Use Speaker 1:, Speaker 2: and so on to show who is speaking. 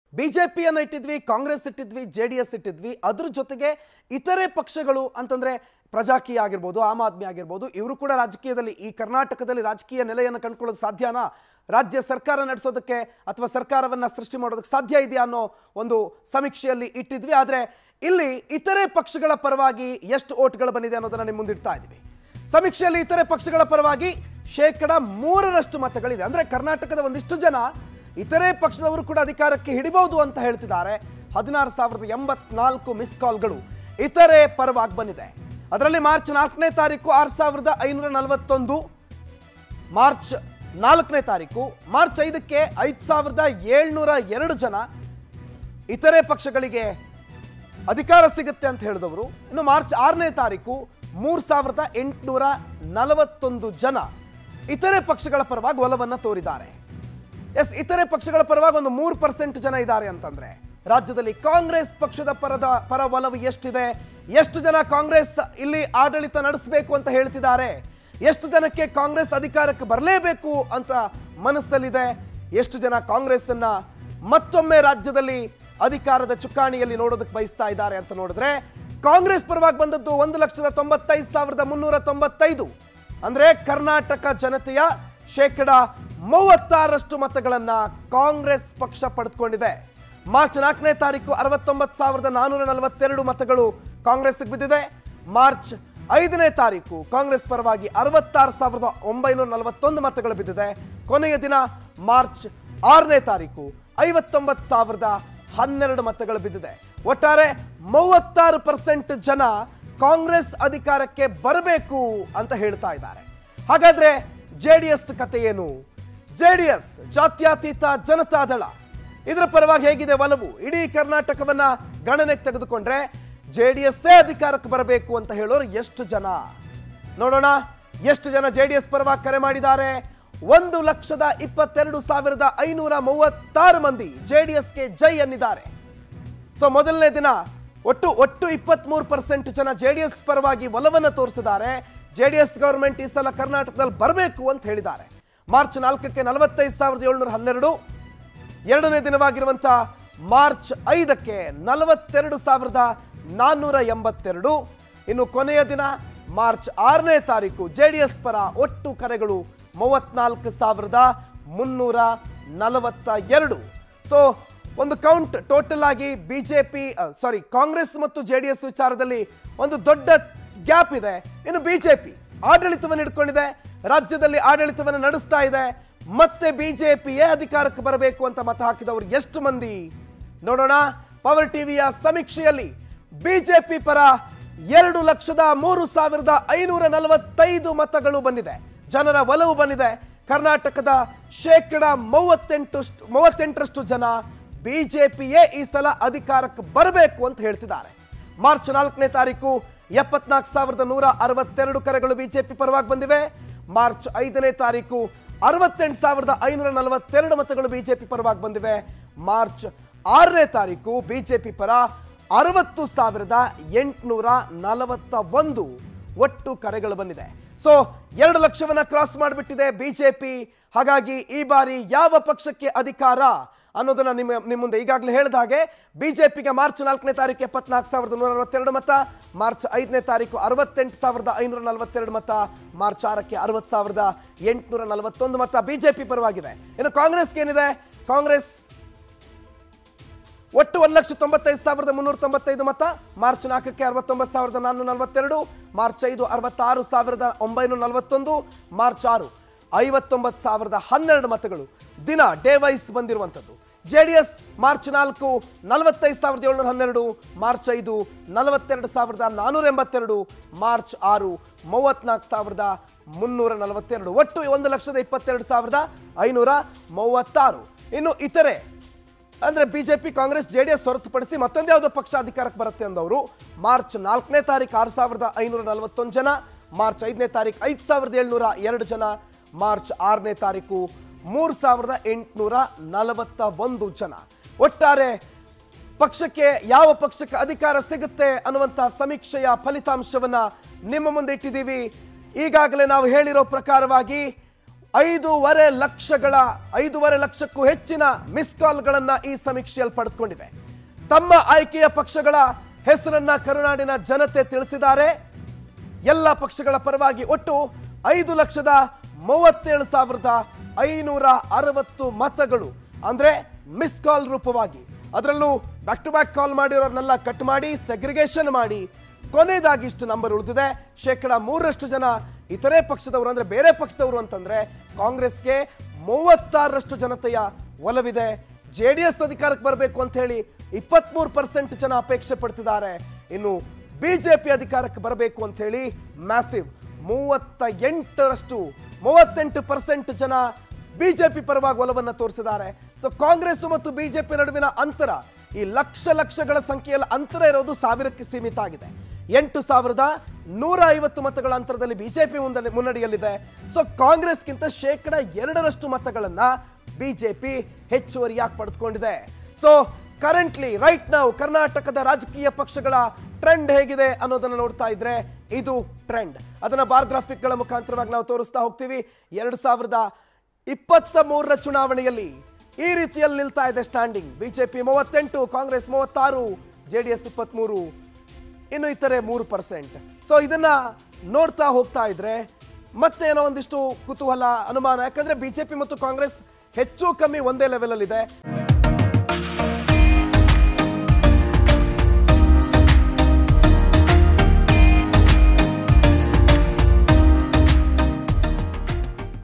Speaker 1: ಬಿಜೆಪಿಯನ್ನು ಇಟ್ಟಿದ್ವಿ ಕಾಂಗ್ರೆಸ್ ಇಟ್ಟಿದ್ವಿ ಜೆ ಡಿ ಎಸ್ ಇಟ್ಟಿದ್ವಿ ಅದ್ರ ಜೊತೆಗೆ ಇತರೆ ಪಕ್ಷಗಳು ಅಂತಂದ್ರೆ ಪ್ರಜಾಕೀಯ ಆಗಿರ್ಬೋದು ಆಮ್ ಆದ್ಮಿ ಆಗಿರ್ಬೋದು ಇವರು ಕೂಡ ರಾಜಕೀಯದಲ್ಲಿ ಈ ಕರ್ನಾಟಕದಲ್ಲಿ ರಾಜಕೀಯ ನೆಲೆಯನ್ನು ಕಂಡುಕೊಳ್ಳೋದು ಸಾಧ್ಯನಾ ರಾಜ್ಯ ಸರ್ಕಾರ ನಡೆಸೋದಕ್ಕೆ ಅಥವಾ ಸರ್ಕಾರವನ್ನ ಸೃಷ್ಟಿ ಮಾಡೋದಕ್ಕೆ ಸಾಧ್ಯ ಇದೆಯಾ ಅನ್ನೋ ಒಂದು ಸಮೀಕ್ಷೆಯಲ್ಲಿ ಇಟ್ಟಿದ್ವಿ ಆದರೆ ಇಲ್ಲಿ ಇತರೆ ಪಕ್ಷಗಳ ಪರವಾಗಿ ಎಷ್ಟು ಓಟ್ಗಳು ಬಂದಿದೆ ಅನ್ನೋದನ್ನ ನಿಮ್ಮ ಮುಂದಿಡ್ತಾ ಇದ್ದೀವಿ ಸಮೀಕ್ಷೆಯಲ್ಲಿ ಇತರೆ ಪಕ್ಷಗಳ ಪರವಾಗಿ ಶೇಕಡ ಮೂರರಷ್ಟು ಮತಗಳಿದೆ ಅಂದ್ರೆ ಕರ್ನಾಟಕದ ಒಂದಿಷ್ಟು ಜನ ಇತರೆ ಪಕ್ಷದವರು ಕೂಡ ಅಧಿಕಾರಕ್ಕೆ ಹಿಡಿಬಹುದು ಅಂತ ಹೇಳ್ತಿದ್ದಾರೆ ಹದಿನಾರು ಸಾವಿರದ ಎಂಬತ್ನಾಲ್ಕು ಮಿಸ್ ಕಾಲ್ಗಳು ಇತರೆ ಪರವಾಗಿ ಬಂದಿದೆ ಅದರಲ್ಲಿ ಮಾರ್ಚ್ ನಾಲ್ಕನೇ ತಾರೀಕು ಆರು ಸಾವಿರದ ಐನೂರ ನಲವತ್ತೊಂದು ಮಾರ್ಚ್ ನಾಲ್ಕನೇ ತಾರೀಕು ಮಾರ್ಚ್ ಐದಕ್ಕೆ ಐದು ಸಾವಿರದ ಏಳ್ನೂರ ಎರಡು ಜನ ಇತರೆ ಪಕ್ಷಗಳಿಗೆ ಅಧಿಕಾರ ಸಿಗುತ್ತೆ ಅಂತ ಹೇಳಿದವರು ಇನ್ನು ಮಾರ್ಚ್ ಆರನೇ ತಾರೀಕು ಮೂರು ಸಾವಿರದ ಎಂಟುನೂರ ನಲವತ್ತೊಂದು ಜನ ಇತರೆ ಪಕ್ಷಗಳ ಪರವಾಗಿ ಒಲವನ್ನು ತೋರಿದ್ದಾರೆ ಎಸ್ ಇತರೆ ಪಕ್ಷಗಳ ಪರವಾಗಿ ಒಂದು ಮೂರು ಪರ್ಸೆಂಟ್ ಜನ ಇದ್ದಾರೆ ಅಂತಂದ್ರೆ ರಾಜ್ಯದಲ್ಲಿ ಕಾಂಗ್ರೆಸ್ ಪಕ್ಷದ ಪರದ ಪರ ಒಲವು ಎಷ್ಟಿದೆ ಎಷ್ಟು ಜನ ಕಾಂಗ್ರೆಸ್ ಇಲ್ಲಿ ಆಡಳಿತ ನಡೆಸಬೇಕು ಅಂತ ಹೇಳ್ತಿದ್ದಾರೆ ಎಷ್ಟು ಜನಕ್ಕೆ ಕಾಂಗ್ರೆಸ್ ಅಧಿಕಾರಕ್ಕೆ ಬರಲೇಬೇಕು ಅಂತ ಮನಸ್ಸಲ್ಲಿದೆ ಎಷ್ಟು ಜನ ಕಾಂಗ್ರೆಸ್ ಅನ್ನ ಮತ್ತೊಮ್ಮೆ ರಾಜ್ಯದಲ್ಲಿ ಅಧಿಕಾರದ ಚುಕ್ಕಾಣಿಯಲ್ಲಿ ನೋಡೋದಕ್ಕೆ ಬಯಸ್ತಾ ಇದ್ದಾರೆ ಅಂತ ನೋಡಿದ್ರೆ ಕಾಂಗ್ರೆಸ್ ಪರವಾಗಿ ಬಂದದ್ದು ಒಂದು ಲಕ್ಷದ ತೊಂಬತ್ತೈದು ಸಾವಿರದ ಮುನ್ನೂರ ತೊಂಬತ್ತೈದು ಅಂದ್ರೆ ಕರ್ನಾಟಕ ಜನತೆಯ ಶೇಕಡ ಮೂವತ್ತಾರಷ್ಟು ಮತಗಳನ್ನ ಕಾಂಗ್ರೆಸ್ ಪಕ್ಷ ಪಡೆದುಕೊಂಡಿದೆ ಮಾರ್ಚ್ ನಾಲ್ಕನೇ ತಾರೀಕು ಅರವತ್ತೊಂಬತ್ತು ಸಾವಿರದ ನಾನೂರ ನಲವತ್ತೆರಡು ಮತಗಳು ಕಾಂಗ್ರೆಸ್ಗೆ ಬಿದ್ದಿದೆ ಮಾರ್ಚ್ ಐದನೇ ತಾರೀಕು ಕಾಂಗ್ರೆಸ್ ಪರವಾಗಿ ಅರವತ್ತಾರು ಸಾವಿರದ ಒಂಬೈನೂರ ನಲವತ್ತೊಂದು ಮತಗಳು ಬಿದ್ದಿದೆ ಕೊನೆಯ ದಿನ ಮಾರ್ಚ್ ಆರನೇ ತಾರೀಕು ಐವತ್ತೊಂಬತ್ತು ಸಾವಿರದ ಹನ್ನೆರಡು ಮತಗಳು ಬಿದ್ದಿದೆ ಒಟ್ಟಾರೆ ಮೂವತ್ತಾರು ಪರ್ಸೆಂಟ್ ಜನ ಕಾಂಗ್ರೆಸ್ ಅಧಿಕಾರಕ್ಕೆ ಬರಬೇಕು ಅಂತ ಹೇಳ್ತಾ ಇದ್ದಾರೆ ಹಾಗಾದ್ರೆ ಜೆ ಡಿ ಎಸ್ ಕತೆ ಏನು ಜೆ ಡಿ ಎಸ್ ಜಾತ್ಯತೀತ ಜನತಾದಳ ಇದರ ಪರವಾಗಿ ಹೇಗಿದೆ ಒಲವು ಇಡೀ ಕರ್ನಾಟಕವನ್ನ ಗಣನೆಗೆ ತೆಗೆದುಕೊಂಡ್ರೆ ಜೆ ಡಿ ಎಸ್ಸೇ ಅಧಿಕಾರಕ್ಕೆ ಬರಬೇಕು ಅಂತ ಹೇಳೋರು ಎಷ್ಟು ಜನ ನೋಡೋಣ ಎಷ್ಟು ಜನ ಜೆ ಡಿ ಎಸ್ ಪರವಾಗಿ ಕರೆ ಮಾಡಿದ್ದಾರೆ ಒಂದು ಲಕ್ಷದ ಇಪ್ಪತ್ತೆರಡು ಸಾವಿರದ ಐನೂರ ಮೂವತ್ತಾರು ಮಂದಿ ಜೆ ಡಿ ಎಸ್ಗೆ ಜೈ ಅನ್ನಿದ್ದಾರೆ ಸೊ ಮೊದಲನೇ ದಿನ ಒಟ್ಟು ಒಟ್ಟು ಇಪ್ಪತ್ಮೂರು ಪರ್ಸೆಂಟ್ ಜನ ಜೆ ಡಿ ಎಸ್ ಪರವಾಗಿ ಒಲವನ್ನು ತೋರಿಸಿದ್ದಾರೆ ಜೆ ಡಿ ಎಸ್ ಗವರ್ಮೆಂಟ್ ಈ ಸಲ ಕರ್ನಾಟಕದಲ್ಲಿ ಬರಬೇಕು ಅಂತ ಹೇಳಿದ್ದಾರೆ ಮಾರ್ಚ್ ನಾಲ್ಕಕ್ಕೆ ನಲವತ್ತೈದು ಸಾವಿರದ ಏಳ್ನೂರ ಹನ್ನೆರಡು ಎರಡನೇ ದಿನವಾಗಿರುವಂಥ ಮಾರ್ಚ್ ಐದಕ್ಕೆ ನಲವತ್ತೆರಡು ಸಾವಿರದ ನಾನ್ನೂರ ಎಂಬತ್ತೆರಡು ಇನ್ನು ಕೊನೆಯ ದಿನ ಮಾರ್ಚ್ ಆರನೇ ತಾರೀಕು ಜೆ ಡಿ ಎಸ್ ಪರ ಒಟ್ಟು ಕರೆಗಳು ಮೂವತ್ನಾಲ್ಕು ಸಾವಿರದ ಮುನ್ನೂರ ನಲವತ್ತ ಎರಡು ಸೊ ಒಂದು ಕೌಂಟ್ ಟೋಟಲ್ ಆಗಿ ಬಿಜೆಪಿ ಸಾರಿ ಕಾಂಗ್ರೆಸ್ ಮತ್ತು ಜೆ ಡಿ ಎಸ್ ವಿಚಾರದಲ್ಲಿ ಒಂದು ದೊಡ್ಡ ಗ್ಯಾಪ್ ಇದೆ ಇನ್ನು ಬಿಜೆಪಿ ಆಡಳಿತವನ್ನು ಇಟ್ಕೊಂಡಿದೆ ರಾಜ್ಯದಲ್ಲಿ ಆಡಳಿತವನ್ನು ನಡೆಸ್ತಾ ಇದೆ ಮತ್ತೆ ಬಿಜೆಪಿಯೇ ಅಧಿಕಾರಕ್ಕೆ ಬರಬೇಕು ಅಂತ ಮತ ಹಾಕಿದವರು ಎಷ್ಟು ಮಂದಿ ನೋಡೋಣ ಪವರ್ ಟಿವಿಯ ಸಮೀಕ್ಷೆಯಲ್ಲಿ ಬಿಜೆಪಿ ಪರ ಎರಡು ಲಕ್ಷದ ಮೂರು ಸಾವಿರದ ಐನೂರ ನಲವತ್ತೈದು ಮತಗಳು ಬಂದಿದೆ ಜನರ ಒಲವು ಬಂದಿದೆ ಕರ್ನಾಟಕದ ಶೇಕಡ ಮೂವತ್ತೆಂಟು ಮೂವತ್ತೆಂಟರಷ್ಟು ಜನ ಬಿಜೆಪಿಯೇ ಈ ಸಲ ಅಧಿಕಾರಕ್ಕೆ ಬರಬೇಕು ಅಂತ ಹೇಳ್ತಿದ್ದಾರೆ ಮಾರ್ಚ್ ನಾಲ್ಕನೇ ತಾರೀಕು ಎಪ್ಪತ್ನಾಲ್ಕು ಸಾವಿರದ ನೂರ ಅರವತ್ತೆರಡು ಕರೆಗಳು ಬಿಜೆಪಿ ಪರವಾಗಿ ಬಂದಿವೆ ಮಾರ್ಚ್ ಐದನೇ ತಾರೀಕು ಅರವತ್ತೆಂಟು ಸಾವಿರದ ಐನೂರ ನಲವತ್ತೆರಡು ಮತಗಳು ಬಿಜೆಪಿ ಪರವಾಗಿ ಬಂದಿವೆ ಮಾರ್ಚ್ ಆರನೇ ತಾರೀಕು ಬಿಜೆಪಿ ಪರ ಅರವತ್ತು ಸಾವಿರದ ಎಂಟುನೂರ ನಲವತ್ತ ಒಂದು ಒಟ್ಟು ಕರೆಗಳು ಬಂದಿದೆ ಸೊ ಎರಡು ಲಕ್ಷವನ್ನ ಕ್ರಾಸ್ ಮಾಡಿಬಿಟ್ಟಿದೆ ಬಿಜೆಪಿ ಹಾಗಾಗಿ ಈ ಬಾರಿ ಯಾವ ಪಕ್ಷಕ್ಕೆ ಅಧಿಕಾರ ಅನ್ನೋದನ್ನ ನಿಮ್ಮ ನಿಮ್ಮ ಮುಂದೆ ಈಗಾಗಲೇ ಹೇಳಿದ ಹಾಗೆ ಬಿಜೆಪಿಗೆ ಮಾರ್ಚ್ ನಾಲ್ಕನೇ ತಾರೀಕು ಎಪ್ಪತ್ನಾಲ್ಕು ಸಾವಿರದ ನೂರ ಅರವತ್ತೆರಡು ಮತ ಮಾರ್ಚ್ ಐದನೇ ತಾರೀಕು ಅರವತ್ತೆಂಟು ಸಾವಿರದ ಐನೂರ ನಲವತ್ತೆರಡು ಮತ ಮಾರ್ಚ್ ಆರಕ್ಕೆ ಅರವತ್ತು ಸಾವಿರದ ಎಂಟುನೂರ ನಲವತ್ತೊಂದು ಮತ ಬಿಜೆಪಿ ಪರವಾಗಿದೆ ಇನ್ನು ಕಾಂಗ್ರೆಸ್ಗೆ ಏನಿದೆ ಕಾಂಗ್ರೆಸ್ ಒಟ್ಟು ಒಂದು ಲಕ್ಷ ತೊಂಬತ್ತೈದು ಸಾವಿರದ ಮುನ್ನೂರ ತೊಂಬತ್ತೈದು ಮತ ಮಾರ್ಚ್ ನಾಲ್ಕಕ್ಕೆ ಅರವತ್ತೊಂಬತ್ತು ಸಾವಿರದ ನಾನ್ನೂರ ನಲವತ್ತೆರಡು ಮಾರ್ಚ್ ಐದು ಅರವತ್ತಾರು ಸಾವಿರದ ಒಂಬೈನೂರ ನಲವತ್ತೊಂದು ಮಾರ್ಚ್ ಆರು ಐವತ್ತೊಂಬತ್ತು ಸಾವಿರದ ಹನ್ನೆರಡು ಮತಗಳು ದಿನ ಡೇ ವೈಸ್ ಬಂದಿರುವಂಥದ್ದು ಜೆ ಡಿ ಎಸ್ ಮಾರ್ಚ್ ನಾಲ್ಕು ನಲವತ್ತೈದು ಸಾವಿರದ ಏಳ್ನೂರ ಹನ್ನೆರಡು ಮಾರ್ಚ್ ಐದು ನಲವತ್ತೆರಡು ಸಾವಿರದ ನಾನ್ನೂರ ಎಂಬತ್ತೆರಡು ಮಾರ್ಚ್ ಆರು ಮೂವತ್ನಾಲ್ಕು ಸಾವಿರದ ಮುನ್ನೂರ ನಲವತ್ತೆರಡು ಒಟ್ಟು ಒಂದು ಲಕ್ಷದ ಇಪ್ಪತ್ತೆರಡು ಸಾವಿರದ ಐನೂರ ಮೂವತ್ತಾರು ಇನ್ನು ಇತರೆ ಅಂದ್ರೆ BJP Congress J D S ಹೊರತುಪಡಿಸಿ ಮತ್ತೊಂದು ಯಾವುದೋ ಪಕ್ಷ ಅಧಿಕಾರಕ್ಕೆ ಬರುತ್ತೆ ಅಂದವರು ಮಾರ್ಚ್ ನಾಲ್ಕನೇ ತಾರೀಕು ಆರು ಸಾವಿರದ ಐನೂರ ನಲವತ್ತೊಂದು ಜನ ಮಾರ್ಚ್ ಐದನೇ ತಾರೀಕು ಐದು ಸಾವಿರದ ಏಳ್ನೂರ ಎರಡು ಜನ ಮಾರ್ಚ್ ಆರನೇ ತಾರೀಕು ಮೂರು ಸಾವಿರದ ಎಂಟುನೂರ ನಲವತ್ತ ಒಂದು ಜನ ಒಟ್ಟಾರೆ ಪಕ್ಷಕ್ಕೆ ಯಾವ ಪಕ್ಷಕ್ಕೆ ಅಧಿಕಾರ ಸಿಗುತ್ತೆ ಅನ್ನುವಂತಹ ಸಮೀಕ್ಷೆಯ ಫಲಿತಾಂಶವನ್ನ ನಿಮ್ಮ ಮುಂದೆ ಇಟ್ಟಿದ್ದೀವಿ ಈಗಾಗಲೇ ನಾವು ಹೇಳಿರೋ ಪ್ರಕಾರವಾಗಿ ಐದೂವರೆ ಲಕ್ಷಗಳ ಐದೂವರೆ ಲಕ್ಷಕ್ಕೂ ಹೆಚ್ಚಿನ ಮಿಸ್ ಕಾಲ್ಗಳನ್ನ ಈ ಸಮೀಕ್ಷೆಯಲ್ಲಿ ಪಡೆದುಕೊಂಡಿವೆ ತಮ್ಮ ಆಯ್ಕೆಯ ಪಕ್ಷಗಳ ಹೆಸರನ್ನ ಕರುನಾಡಿನ ಜನತೆ ತಿಳಿಸಿದ್ದಾರೆ ಎಲ್ಲ ಪಕ್ಷಗಳ ಪರವಾಗಿ ಒಟ್ಟು ಐದು ಲಕ್ಷದ ಮೂವತ್ತೇಳು ಸಾವಿರದ ಐನೂರ ಅರವತ್ತು ಮತಗಳು ಅಂದ್ರೆ ಮಿಸ್ ಕಾಲ್ ರೂಪವಾಗಿ ಅದರಲ್ಲೂ ಬ್ಯಾಕ್ ಟು ಬ್ಯಾಕ್ ಕಾಲ್ ಮಾಡಿರೋರ್ನೆಲ್ಲ ಕಟ್ ಮಾಡಿ ಸೆಗ್ರಿಗೇಷನ್ ಮಾಡಿ ಕೊನೆಯದಾಗಿ ಇಷ್ಟು ನಂಬರ್ ಉಳಿದಿದೆ ಶೇಕಡ ಮೂರರಷ್ಟು ಜನ ಇತರೆ ಪಕ್ಷದವರು ಅಂದ್ರೆ ಬೇರೆ ಪಕ್ಷದವರು ಅಂತಂದ್ರೆ ಕಾಂಗ್ರೆಸ್ಗೆ ಮೂವತ್ತಾರರಷ್ಟು ಜನತೆಯ ಒಲವಿದೆ ಜೆ ಡಿ ಎಸ್ ಅಧಿಕಾರಕ್ಕೆ ಬರಬೇಕು ಅಂತ ಹೇಳಿ ಇಪ್ಪತ್ಮೂರು ಪರ್ಸೆಂಟ್ ಜನ ಅಪೇಕ್ಷೆ ಪಡ್ತಿದ್ದಾರೆ ಇನ್ನು ಬಿಜೆಪಿ ಅಧಿಕಾರಕ್ಕೆ ಬರಬೇಕು ಅಂತ ಹೇಳಿ ಮ್ಯಾಸಿವ್ ಮೂವತ್ತ ಎಂಟರಷ್ಟು ಮೂವತ್ತೆಂಟು ಪರ್ಸೆಂಟ್ ಜನ ಬಿಜೆಪಿ ಪರವಾಗಿ ಒಲವನ್ನು ತೋರಿಸಿದ್ದಾರೆ ಸೊ ಕಾಂಗ್ರೆಸ್ ಮತ್ತು ಬಿಜೆಪಿ ನಡುವಿನ ಅಂತರ ಈ ಲಕ್ಷ ಲಕ್ಷಗಳ ಸಂಖ್ಯೆಯಲ್ಲಿ ಅಂತರ ಇರೋದು ಸಾವಿರಕ್ಕೆ ಸೀಮಿತ ಆಗಿದೆ ಎಂಟು ಸಾವಿರದ ನೂರ ಐವತ್ತು ಮತಗಳ ಅಂತರದಲ್ಲಿ ಬಿಜೆಪಿ ಮುಂದೆ ಮುನ್ನಡೆಯಲ್ಲಿದೆ ಸೊ ಕಾಂಗ್ರೆಸ್ಗಿಂತ ಶೇಕಡ ಎರಡರಷ್ಟು ಮತಗಳನ್ನ ಬಿಜೆಪಿ ಹೆಚ್ಚುವರಿಯಾಗಿ ಪಡೆದುಕೊಂಡಿದೆ ಸೊ ಕರೆಂಟ್ಲಿ ರೈಟ್ ನಾವು ಕರ್ನಾಟಕದ ರಾಜಕೀಯ ಪಕ್ಷಗಳ ಟ್ರೆಂಡ್ ಹೇಗಿದೆ ಅನ್ನೋದನ್ನ ನೋಡ್ತಾ ಇದ್ರೆ ಇದು ಟ್ರೆಂಡ್ ಅದನ್ನ ಬಾರ್ ಗ್ರಾಫಿಕ್ಗಳ ಮುಖಾಂತರವಾಗಿ ನಾವು ತೋರಿಸ್ತಾ ಹೋಗ್ತೀವಿ ಎರಡು ಸಾವಿರದ ಇಪ್ಪತ್ತ ಮೂರರ ಚುನಾವಣೆಯಲ್ಲಿ ಈ ರೀತಿಯಲ್ಲಿ ನಿಲ್ತಾ ಇದೆ ಸ್ಟ್ಯಾಂಡಿಂಗ್ ಬಿಜೆಪಿ ಮೂವತ್ತೆಂಟು ಕಾಂಗ್ರೆಸ್ ಮೂವತ್ತಾರು ಜೆ ಡಿ ಎಸ್ ಇಪ್ಪತ್ಮೂರು ಇನ್ನು ಇತರೆ ಮೂರು ಪರ್ಸೆಂಟ್ ಸೊ ಇದನ್ನ ನೋಡ್ತಾ ಹೋಗ್ತಾ ಇದ್ರೆ ಮತ್ತೆ ಏನೋ ಒಂದಿಷ್ಟು ಕುತೂಹಲ ಅನುಮಾನ ಯಾಕಂದ್ರೆ ಬಿಜೆಪಿ ಮತ್ತು ಕಾಂಗ್ರೆಸ್ ಹೆಚ್ಚು ಕಮ್ಮಿ ಒಂದೇ ಲೆವೆಲ್ ಅಲ್ಲಿ ಇದೆ